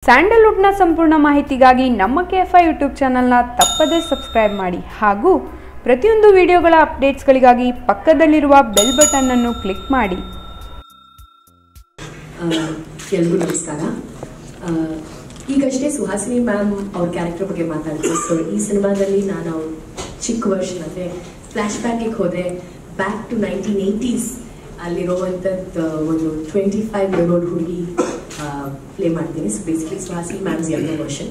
ಸ್ಯಾಂಡಲ್ವುಡ್ನ ಸಂಪೂರ್ಣ ಮಾಹಿತಿಗಾಗಿ ನಮ್ಮ ಕೆ ಎಫ್ ಐ ಯೂಟ್ಯೂಬ್ ಚಾನಲ್ನ ತಪ್ಪದೇ ಸಬ್ಸ್ಕ್ರೈಬ್ ಮಾಡಿ ಹಾಗೂ ಪ್ರತಿಯೊಂದು ವಿಡಿಯೋಗಳ ಅಪ್ಡೇಟ್ಸ್ಗಳಿಗಾಗಿ ಪಕ್ಕದಲ್ಲಿರುವ ಬೆಲ್ ಬಟನ್ನನ್ನು ಕ್ಲಿಕ್ ಮಾಡಿ ಎಲ್ರಿಗೂ ನಮಸ್ಕಾರ ಆ, ಈಗಷ್ಟೇ ಸುಹಾಸಿನಿ ಮ್ಯಾಮ್ ಅವ್ರ ಕ್ಯಾರೆಕ್ಟರ್ ಬಗ್ಗೆ ಮಾತಾಡ್ತೀವಿ ಸೊ ಈ ಸಿನಿಮಾದಲ್ಲಿ ನಾನು ಅವ್ರ ಚಿಕ್ಕ ವರ್ಷನ್ ಅಂದರೆ ಫ್ಲ್ಯಾಶ್ ಬ್ಯಾಕಿಗೆ ಹೋದೆ ಬ್ಯಾಕ್ ಟು ನೈನ್ಟೀನ್ ಏಯ್ಟೀಸ್ ಅಲ್ಲಿರುವಂಥದ್ದು ಒಂದು ಟ್ವೆಂಟಿ ಫೈವ್ ಇಯರ್ ಓಲ್ಡ್ ಹುಡುಗಿ ಪ್ಲೇ ಮಾಡ್ತೀನಿ ಸೊ ಬೇಸಿಕಲಿ ಸುಹಾಸಿನಿ ಮ್ಯಾಮ್ಸ್ ಎರಡನೇ ವರ್ಷನ್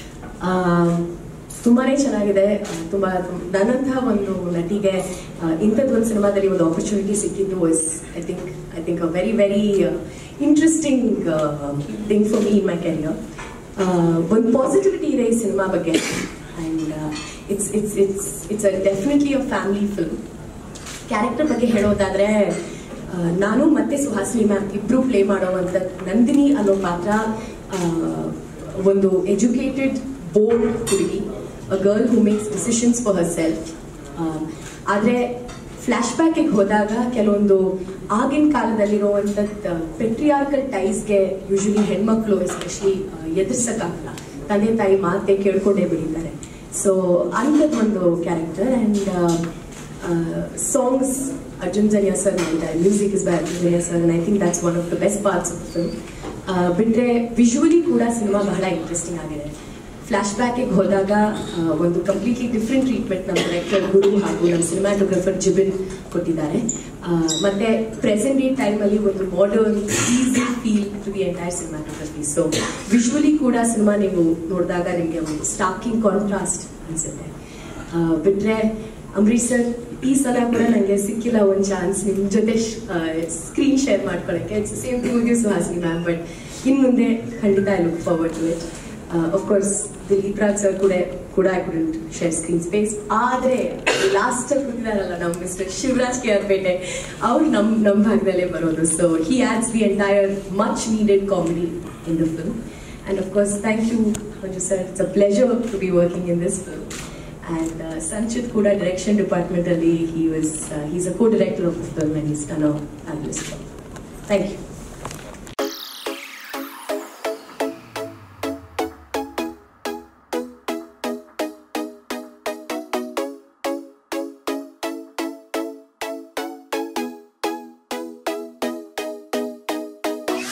ತುಂಬಾನೇ ಚೆನ್ನಾಗಿದೆ ತುಂಬಾ ನನ್ನಂತಹ ಒಂದು ನಟಿಗೆ ಇಂಥದ್ದೊಂದು ಸಿನಿಮಾದಲ್ಲಿ ಒಂದು ಆಪರ್ಚುನಿಟಿ ಸಿಕ್ಕಿದ್ದು was I think I think a very very interesting thing for me in my career ಒಂದು ಪಾಸಿಟಿವಿಟಿ ಇದೆ ಈ ಸಿನಿಮಾ ಬಗ್ಗೆ and it's it's it's it's a definitely a family film character ಬಗ್ಗೆ ಹೇಳೋದಾದ್ರೆ ಆ, ನಾನು ಮತ್ತೆ ಸುಹಾಸಿನಿ ಮ್ಯಾಮ್ ಇಬ್ರು ಪ್ಲೇ ಮಾಡುವಂತ ನಂದಿನಿ ಅನ್ನೋ ಪಾತ್ರ ಆ, ಒಂದು ಎಜುಕೇಟೆಡ್ ಬೋಲ್ಡ್ ಹುಡುಗಿ a girl who makes decisions for herself ಆದರೆ ಫ್ಲ್ಯಾಶ್ ಬ್ಯಾಕಿಗೆ ಹೋದಾಗ ಕೆಲವೊಂದು ಆಗಿನ ಕಾಲದಲ್ಲಿರುವಂಥದ್ದು ಪೆಟ್ರಿಯಾರ್ಕಲ್ ಟೈಸ್ಗೆ ಯೂಶಲಿ ಹೆಣ್ಮಕ್ಳು ಎಸ್ಪೆಷಲಿ ಎದುರಿಸಕ್ಕಾಗಲ್ಲ ತಂದೆ ತಾಯಿ ಮಾತೆ ಕೇಳ್ಕೊಂಡೇ ಬೆಳೀತಾರೆ ಸೊ ಅಂಥದ್ದು ಒಂದು character and songs Arjun Janya sir ಮಾಡಿದ್ದಾರೆ music is by Arjun Janya sir I think that's one of the best parts of film ಬಿಟ್ಟರೆ ವಿಜುವಲಿ ಕೂಡ ಸಿನಿಮಾ ಬಹಳ ಇಂಟ್ರೆಸ್ಟಿಂಗ್ ಆಗಿದೆ ಫ್ಲ್ಯಾಶ್ ಬ್ಯಾಕಿಗೆ ಹೋದಾಗ ಆ, ಒಂದು ಕಂಪ್ಲೀಟ್ಲಿ ಡಿಫ್ರೆಂಟ್ ಟ್ರೀಟ್ಮೆಂಟ್ ನಮ್ಮ ಡೈರೆಕ್ಟರ್ ಗುರು ಹಾಗೂ ನಮ್ಮ ಸಿನಿಮಾಟೋಗ್ರಫರ್ ಜಿಬಿನ್ ಕೊಟ್ಟಿದ್ದಾರೆ ಆ, ಮತ್ತೆ ಪ್ರೆಸೆಂಟ್ ಡೇ ಟೈಮಲ್ಲಿ ಒಂದು modern easy feel to the entire cinematography so visually ಕೂಡ ಸಿನಿಮಾ ನೀವು ನೋಡಿದಾಗ ನಿಮಗೆ ಒಂದು ಸ್ಟಾಕಿಂಗ್ ಕಾಂಟ್ರಾಸ್ಟ್ ಅನಿಸುತ್ತೆ ಬಿಟ್ರೆ ಅಂಬರೀಶ್ ಸರ್ ಈ ಸಲ ಕೂಡ ನನಗೆ ಸಿಕ್ಕಿಲ್ಲ ಒಂದು ಚಾನ್ಸ್ ನಿಮ್ಮ ಜೊತೆ ಸ್ಕ್ರೀನ್ ಶೇರ್ ಮಾಡ್ಕೊಳ್ಳೋಕ್ಕೆ it's same to you Suhasini ma'am but ಇನ್ನು ಮುಂದೆ ಖಂಡಿತ I look forward to it of course Dilip Raj sir ಕೂಡ ಕೂಡ I couldn't share screen space ಆದರೆ ಲಾಸ್ಟ್ ಕೂತಿದಾರಲ್ಲ ನಮ್ಮ ಮಿಸ್ಟರ್ ಶಿವರಾಜ್ ಕೆ ಆರ್ ಪೇಟೆ ಅವ್ರು ನಮ್ಮ ನಮ್ಮ ಭಾಗದಲ್ಲೇ ಬರೋದು so he adds the entire much needed comedy in the film And of course, thank you, Manju sir. It's a pleasure to be working in this film. And uh, Sanchit Kuda direction department, he was uh, he's a co-director of the film and he's done a fabulous job. Thank you.